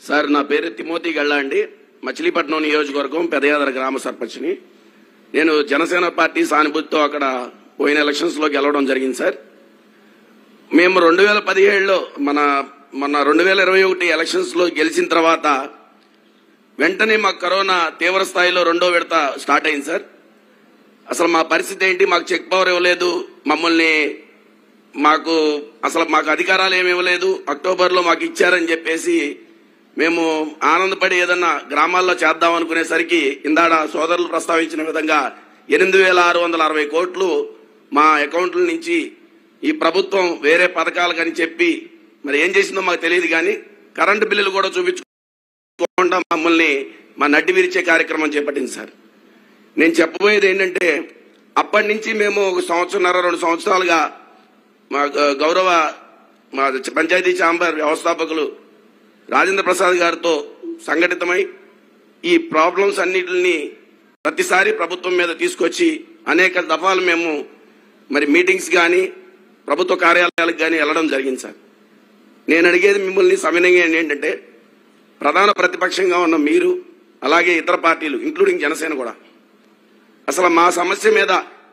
sir నా పేరు Timothy గళ్ళ అండి మచిలీపట్నం నియోజకవర్గం పెదయాదర గ్రామ సర్పంచ్ని నేను జనసేన పార్టీ సానుభూతితో అక్కడ పోయిన ఎలక్షన్స్ లో గెలవడం జరిగింది సార్ మేము రెండు వేల పదిహేడులో మన మన రెండు వేల ఇరవై ఒకటి ఎలక్షన్స్ లో గెలిచిన తర్వాత వెంటనే మాకు కరోనా తీవ్ర స్థాయిలో రెండో విడత స్టార్ట్ అయింది సార్ అసలు మా పరిస్థితి ఏంటి మాకు చెక్ పవర్ ఇవ్వలేదు మమ్మల్ని మాకు అసలు మాకు అధికారాలు ఏమి ఇవ్వలేదు అక్టోబర్ లో మాకు ఇచ్చారని చెప్పేసి మేము ఆనందపడి ఏదన్నా గ్రామాల్లో చేద్దాం అనుకునేసరికి ఇందాడ సోదరులు ప్రస్తావించిన విధంగా ఎనిమిది వేల ఆరు వందల అరవై కోట్లు మా అకౌంట్ల నుంచి ఈ ప్రభుత్వం వేరే పథకాలకని చెప్పి మరి ఏం చేసిందో మాకు తెలియదు కానీ కరెంటు బిల్లులు కూడా చూపించుకోకుండా మమ్మల్ని మా నడ్డి విరిచే కార్యక్రమం చేపట్టింది సార్ నేను చెప్పబోయేది ఏంటంటే అప్పటి నుంచి మేము ఒక సంవత్సరంన్నర రెండు సంవత్సరాలుగా మా గ- గౌరవ మా పంచాయతీ ఛాంబర్ వ్యవస్థాపకులు రాజేంద్ర ప్రసాద్ గారితో సంఘటితమై ఈ ప్రాబ్లమ్స్ అన్నిటిని ప్రతిసారి ప్రభుత్వం మీద తీసుకొచ్చి అనేక దఫాలు మేము మరి మీటింగ్స్ కానీ ప్రభుత్వ కార్యాలయాలకు కానీ వెళ్ళడం జరిగింది సార్ నేను అడిగేది మిమ్మల్ని సవినయంగా ఏంటంటే ప్రధాన ప్రతిపక్షంగా ఉన్న మీరు అలాగే ఇతర పార్టీలు ఇంక్లూడింగ్ జనసేన కూడా అసలు మా సమస్య మీద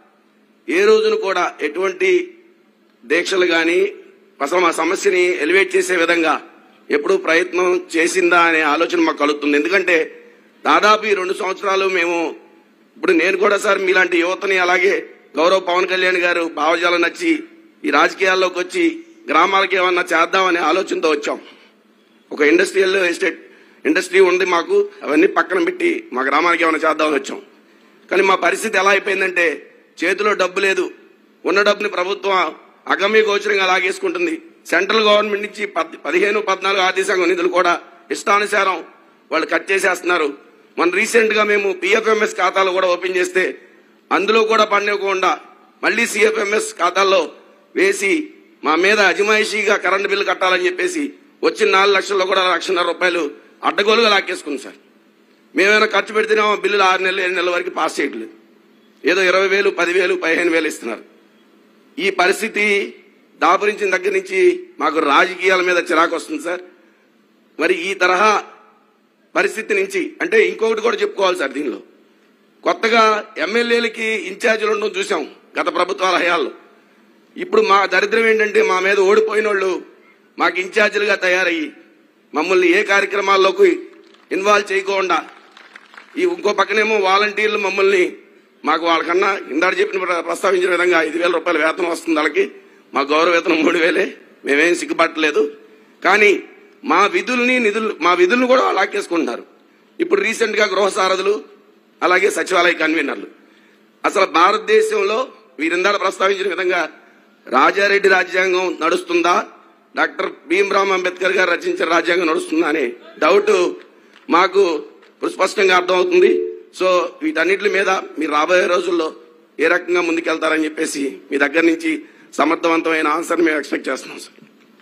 ఏ రోజును కూడా ఎటువంటి దీక్షలు కానీ అసలు మా సమస్యని ఎలివేట్ చేసే విధంగా ఎప్పుడు ప్రయత్నం చేసిందా అనే ఆలోచన మాకు కలుగుతుంది ఎందుకంటే దాదాపు ఈ రెండు సంవత్సరాలు మేము ఇప్పుడు నేను కూడా సార్ మీలాంటి యువతని అలాగే గౌరవ పవన్ కళ్యాణ్ గారు భావజాలం నచ్చి ఈ రాజకీయాల్లోకి వచ్చి గ్రామాలకి ఏమన్నా చేద్దామనే ఆలోచనతో వచ్చాం ఒక ఇండస్ట్రియల్ ఎస్టేట్ ఇండస్ట్రీ ఉంది మాకు అవన్నీ పక్కన పెట్టి మా గ్రామానికి ఏమైనా చేద్దామని వచ్చాం కానీ మా పరిస్థితి ఎలా అయిపోయిందంటే చేతిలో డబ్బు లేదు ఉన్న డబ్బుని ప్రభుత్వం అగమ్య గోచరంగా లాగేసుకుంటుంది సెంట్రల్ గవర్నమెంట్ నుంచి పద్- పదిహేను పద్నాలుగు ఆర్థిక సంఘం నిధులు కూడా ఇష్టానుసారం వాళ్ళు కట్ చేసేస్తున్నారు మన రీసెంట్ గా మేము పిఎఫ్ఎంఎస్ ఖాతాలు కూడా ఓపెన్ చేస్తే అందులో కూడా పండివ్వకుండా మళ్ళీ సిఎఫ్ఎంఎస్ ఖాతాల్లో వేసి మా మీద అజమాయిషీగా కరెంటు బిల్లు కట్టాలని చెప్పేసి వచ్చిన నాలుగు లక్షల్లో కూడా లక్షన్నర రూపాయలు అడ్డగోలుగా లాక్కేసుకుంది సార్ మేమైనా ఖర్చు పెడితేనేమో బిల్లులు ఆరు నెలలు ఏడు నెలల వరకు పాస్ చేయట్లేదు ఏదో ఇరవై వేలు పదివేలు పదిహేను వేలు ఇస్తున్నారు ఈ పరిస్థితి దాపురించిన దగ్గర నుంచి మాకు రాజకీయాల మీద చిరాకు వస్తుంది సార్ మరి ఈ తరహా పరిస్థితి నుంచి అంటే ఇంకొకటి కూడా చెప్పుకోవాలి సార్ దీనిలో కొత్తగా ఎమ్మెల్యేలకి ఇన్ఛార్జీలు ఉండడం చూసాం గత ప్రభుత్వాల హయాల్లో ఇప్పుడు మా దరిద్రం ఏంటంటే మా మీద ఓడిపోయిన వాళ్ళు మాకు ఇన్ఛార్జీలుగా తయారయ్యి మమ్మల్ని ఏ కార్యక్రమాల్లోకి ఇన్వాల్వ్ చేయకుండా ఈ ఇంకో పక్కనేమో వాలంటీర్లు మమ్మల్ని మాకు వాళ్ళకన్నా ఇందాక చెప్పిన ప్ర- ప్రస్తావించిన విధంగా ఐదు వేల రూపాయల వేతనం వస్తుంది వాళ్ళకి మా గౌరవ వేతనం మూడు వేలే మేమేం సిగ్గుపట్టలేదు కానీ మా విధుల్ని నిధులు మా విధులను కూడా వాళ్ళు ఆకేసుకుంటున్నారు ఇప్పుడు రీసెంట్ గా గృహ సారథులు అలాగే సచివాలయ కన్వీనర్లు అసలు భారతదేశంలో వీరిందాక ప్రస్తావించిన విధంగా రాజారెడ్డి రాజ్యాంగం నడుస్తుందా డాక్టర్ భీమ్రామ్ అంబేద్కర్ గారు రచించిన రాజ్యాంగం నడుస్తుందా అనే డౌట్ మాకు ఇప్పుడు స్పష్టంగా అర్థమవుతుంది సో వీటన్నిటి మీద మీరు రాబోయే రోజుల్లో ఏ రకంగా ముందుకెళ్తారని చెప్పేసి మీ దగ్గర నుంచి సమర్థవంతమైన ఆన్సర్ మేము ఎక్స్పెక్ట్ చేస్తున్నాం సార్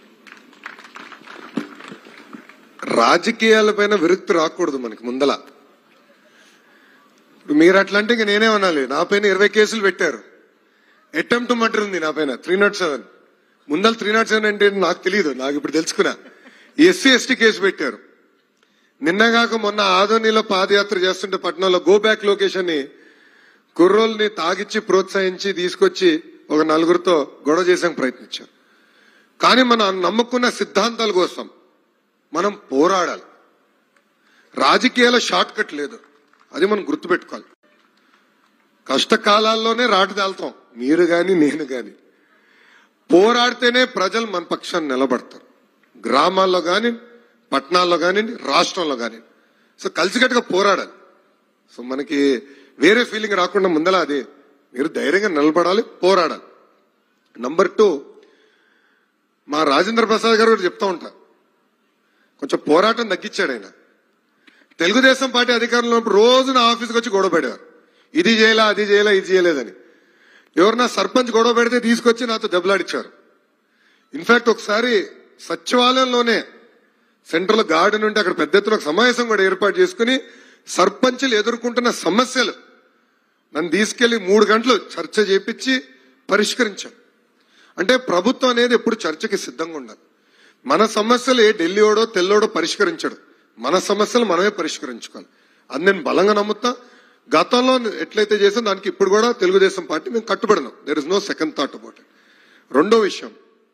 రాజకీయాలపైన విరక్తి రాకూడదు మనకి ముందల ఇప్పుడు మీరు అట్లా అంటే ఇంక నేనే అనాలి నా పైన ఇరవై కేసులు పెట్టారు అటెంప్ట్ మర్డర్ ఉంది నా పైన త్రీ నాట్ సెవెన్ ముందల త్రీ నాట్ సెవెన్ అంటే ఏంటో నాకు తెలియదు నాకు ఇప్పుడు తెలుసుకున్నా ఎస్సీ ఎస్టీ కేసు పెట్టారు నిన్నగాక మొన్న ఆదోనిలో పాదయాత్ర చేస్తుంటే పట్నంలో గో బ్యాక్ లొకేషన్ ని కుర్రోల్ని తాగిచ్చి ప్రోత్సహించి తీసుకొచ్చి ఒక నలుగురితో గొడవ చేసాక ప్రయత్నించారు కానీ మనం నమ్ముకున్న సిద్ధాంతాల కోసం మనం పోరాడాలి రాజకీయాల షార్ట్ కట్ లేదు అది మనం గుర్తుపెట్టుకోవాలి కష్టకాలాల్లోనే రాటు దాల్తాం మీరు గాని నేను గాని పోరాడితేనే ప్రజలు మన పక్షాన్ని నిలబడతారు గ్రామాల్లో గాని పట్టణాల్లో గాని రాష్ట్రంలో గాని సో కలిసికట్టుగా పోరాడాలి సో మనకి వేరే ఫీలింగ్ రాకుండా ముందల అదే మీరు ధైర్యంగా నిలబడాలి పోరాడాలి నంబర్ టూ మా రాజేంద్ర ప్రసాద్ గారు కూడా చెప్తా ఉంటారు కొంచెం పోరాటం తగ్గించాడు ఆయన తెలుగుదేశం పార్టీ అధికారంలో ఉన్నప్పుడు రోజు నా ఆఫీస్కి వచ్చి గొడవ పెట్టేవారు ఇది చేయలా అది చేయలా ఇది చేయలేదని ఎవరన్నా సర్పంచ్ గొడవ పెడితే తీసుకొచ్చి నాతో దెబ్బలాడిచ్చారు ఇన్ఫాక్ట్ ఒకసారి సచివాలయంలోనే సెంట్రల్ గార్డెన్ ఉంటే అక్కడ పెద్ద ఎత్తున ఒక సమావేశం కూడా ఏర్పాటు చేసుకుని సర్పంచులు ఎదుర్కొంటున్న సమస్యలు నన్ను తీసుకెళ్లి మూడు గంటలు చర్చ చేపించి పరిష్కరించాం అంటే ప్రభుత్వం అనేది ఎప్పుడు చర్చకి సిద్ధంగా ఉండాలి మన సమస్యలు ఏ ఢిల్లీోడో తెల్లోడో పరిష్కరించడు మన సమస్యలు మనమే పరిష్కరించుకోవాలి అది నేను బలంగా నమ్ముతా గతంలో ఎట్లయితే చేసాం దానికి ఇప్పుడు కూడా తెలుగుదేశం పార్టీ మేము కట్టుబడినాం there is no second thought about it రెండో విషయం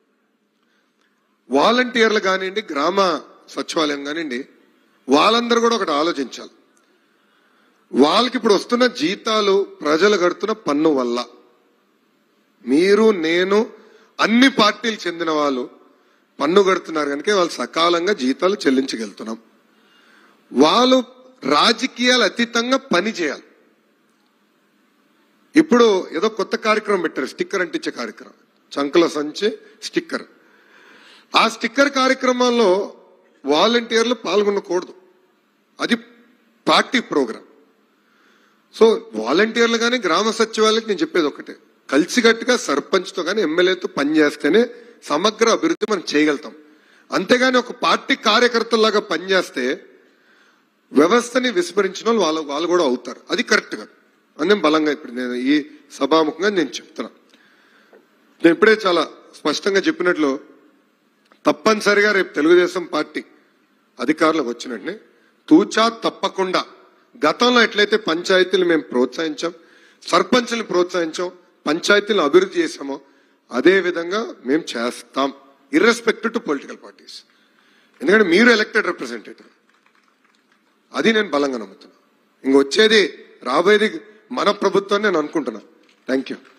వాలంటీర్లు కానివ్వండి గ్రామ సచివాలయం కానివ్వండి వాళ్ళందరూ కూడా ఒకటి ఆలోచించాలి వాళ్ళకి ఇప్పుడు వస్తున్న జీతాలు ప్రజలు కడుతున్న పన్ను వల్ల మీరు నేను అన్ని పార్టీలు చెందిన వాళ్ళు పన్ను కడుతున్నారు కనుక వాళ్ళు సకాలంగా జీతాలు చెల్లించగలుగుతున్నాం వాళ్ళు రాజకీయాలు అతీతంగా పని చేయాలి ఇప్పుడు ఏదో కొత్త కార్యక్రమం పెట్టారు స్టిక్కర్ అంటించే కార్యక్రమం చంకల సంచి స్టిక్కర్ ఆ స్టిక్కర్ కార్యక్రమంలో వాలంటీర్లు పాల్గొనకూడదు అది పార్టీ ప్రోగ్రాం సో వాలంటీర్లు కానీ గ్రామ సచివాలయకి నేను చెప్పేది ఒకటే కలిసికట్టుగా సర్పంచ్తో కానీ ఎమ్మెల్యేతో పనిచేస్తేనే సమగ్ర అభివృద్ధి మనం చేయగలుగుతాం అంతేగాని ఒక పార్టీ కార్యకర్తలాగా పనిచేస్తే వ్యవస్థని విస్మరించిన వాళ్ళు వాళ్ళు వాళ్ళు కూడా అవుతారు అది కరెక్ట్ కాదు అని నేను బలంగా ఇప్పుడు నేను ఈ సభాముఖంగా నేను చెప్తున్నా నేను ఇప్పుడే చాలా స్పష్టంగా చెప్పినట్లు తప్పనిసరిగా రేపు తెలుగుదేశం పార్టీ అధికారులకు వచ్చినట్టే తూచా తప్పకుండా గతంలో ఎట్లయితే పంచాయతీలు మేము ప్రోత్సహించాం సర్పంచ్ని ప్రోత్సహించాం పంచాయతీలను అభివృద్ధి చేశామో అదే విధంగా మేము చేస్తాం ఇర్రెస్పెక్టివ్ టు పొలిటికల్ పార్టీస్ ఎందుకంటే మీరు ఎలక్టెడ్ రిప్రజెంటేటివ్ అది నేను బలంగా నమ్ముతున్నా ఇంక వచ్చేది రాబోయేది మన ప్రభుత్వం నేను అనుకుంటున్నా థ్యాంక్ యూ